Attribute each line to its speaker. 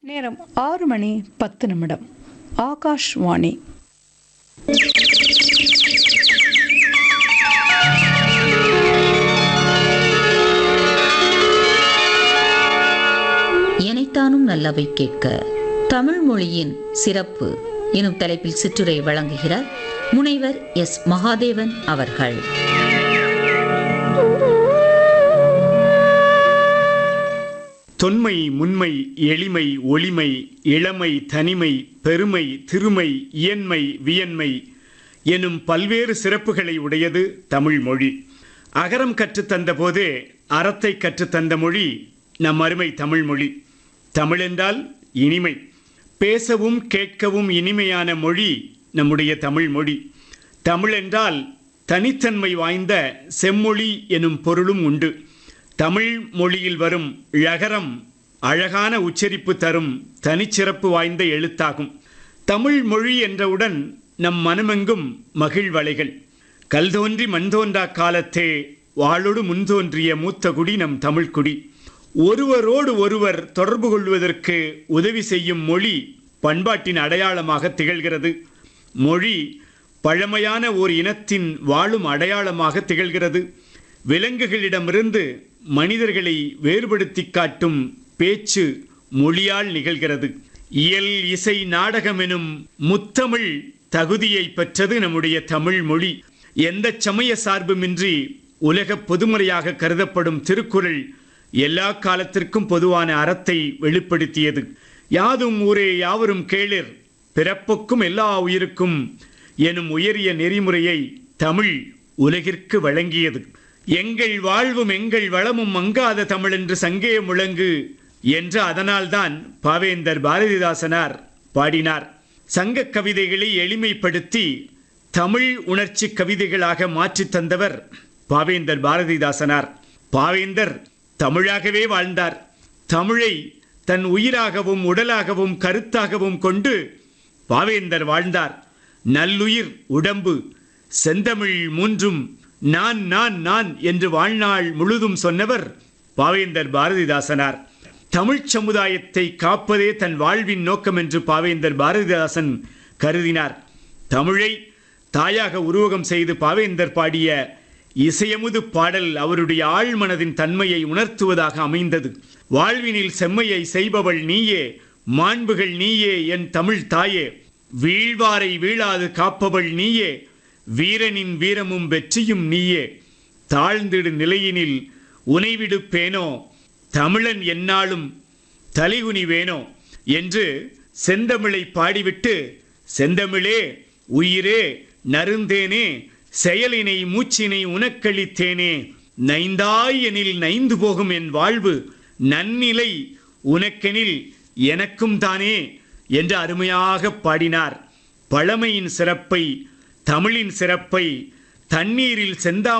Speaker 1: நேரம் ஆறு மணி பத்து நிமிடம் ஆகாஷ்வாணி
Speaker 2: எனைத்தானும் நல்லவை கேட்க தமிழ் மொழியின் சிறப்பு எனும் தலைப்பில் சிற்றுரை வழங்குகிறார் முனைவர் எஸ் மகாதேவன் அவர்கள்
Speaker 3: தொன்மை முன்மை எளிமை ஒளிமை இளமை தனிமை பெருமை திருமை இயன்மை வியன்மை எனும் பல்வேறு சிறப்புகளை உடையது தமிழ் மொழி அகரம் கற்றுத்தந்த போதே அறத்தை கற்றுத்தந்த மொழி நம் அருமை தமிழ் மொழி தமிழென்றால் இனிமை பேசவும் கேட்கவும் இனிமையான மொழி நம்முடைய தமிழ் மொழி தமிழென்றால் தனித்தன்மை வாய்ந்த செம்மொழி எனும் பொருளும் உண்டு தமிழ் மொழியில் வரும் ழகரம் அழகான உச்சரிப்பு தரும் தனிச்சிறப்பு வாய்ந்த எழுத்தாகும் தமிழ் மொழி என்றவுடன் நம் மனமெங்கும் மகிழ்வலைகள் கல் தோன்றி மண் தோன்றா காலத்தே வாளொடு முன்தோன்றிய மூத்த குடி நம் தமிழ்குடி ஒருவரோடு ஒருவர் தொடர்பு கொள்வதற்கு உதவி செய்யும் மொழி பண்பாட்டின் அடையாளமாக திகழ்கிறது மொழி பழமையான ஓர் இனத்தின் வாழும் அடையாளமாக திகழ்கிறது விலங்குகளிடமிருந்து மனிதர்களை வேறுபடுத்தி காட்டும் பேச்சு மொழியால் நிகழ்கிறது இயல் இசை நாடகம் எனும் முத்தமிழ் தகுதியை பெற்றது நம்முடைய தமிழ் மொழி எந்த சமய சார்புமின்றி உலக பொதுமுறையாக கருதப்படும் திருக்குறள் எல்லா காலத்திற்கும் பொதுவான அறத்தை வெளிப்படுத்தியது யாதும் ஊரே யாவரும் கேளிர் பிறப்புக்கும் எல்லா உயிருக்கும் எனும் உயரிய நெறிமுறையை தமிழ் உலகிற்கு வழங்கியது எங்கள் வாழ்வும் எங்கள் வளமும் மங்காத தமிழ் என்று சங்கே முழங்கு என்று அதனால்தான் பாவேந்தர் பாரதிதாசனார் பாடினார் சங்க கவிதைகளை எளிமைப்படுத்தி தமிழ் உணர்ச்சி கவிதைகளாக மாற்றித் தந்தவர் பாவேந்தர் பாரதிதாசனார் பாவேந்தர் தமிழாகவே வாழ்ந்தார் தமிழை தன் உயிராகவும் உடலாகவும் கருத்தாகவும் கொண்டு பாவேந்தர் வாழ்ந்தார் நல்லுயிர் உடம்பு செந்தமிழ் மூன்றும் நான் நான் நான் என்று வாழ்நாள் முழுதும் சொன்னவர் பாவேந்தர் பாரதிதாசனார் தமிழ்ச் சமுதாயத்தை காப்பதே தன் வாழ்வின் நோக்கம் என்று பாவேந்தர் பாரதிதாசன் கருதினார் தமிழை தாயாக உருவகம் செய்து பாவேந்தர் பாடிய இசையமுது பாடல் அவருடைய ஆழ்மனதின் தன்மையை உணர்த்துவதாக அமைந்தது வாழ்வினில் செம்மையை செய்பவள் நீயே மாண்புகள் நீயே என் தமிழ் தாயே வீழ்வாரை வீழாது காப்பவள் நீயே வீரனின் வீரமும் வெற்றியும் நீயே தாழ்ந்திடு நிலையினில் உனைவிடுப்பேனோ தமிழன் என்னாலும் தலைகுனிவேனோ என்று செந்தமிழை பாடிவிட்டு செந்தமிழே உயிரே நருந்தேனே செயலினை மூச்சினை உனக்களித்தேனே நைந்தாய் எனில் நைந்து போகும் என் வாழ்வு நன்னிலை உனக்கெனில் எனக்கும் தானே என்று அருமையாக பாடினார் பழமையின் சிறப்பை தமிழின் சிறப்பை தண்ணீரில் செந்தா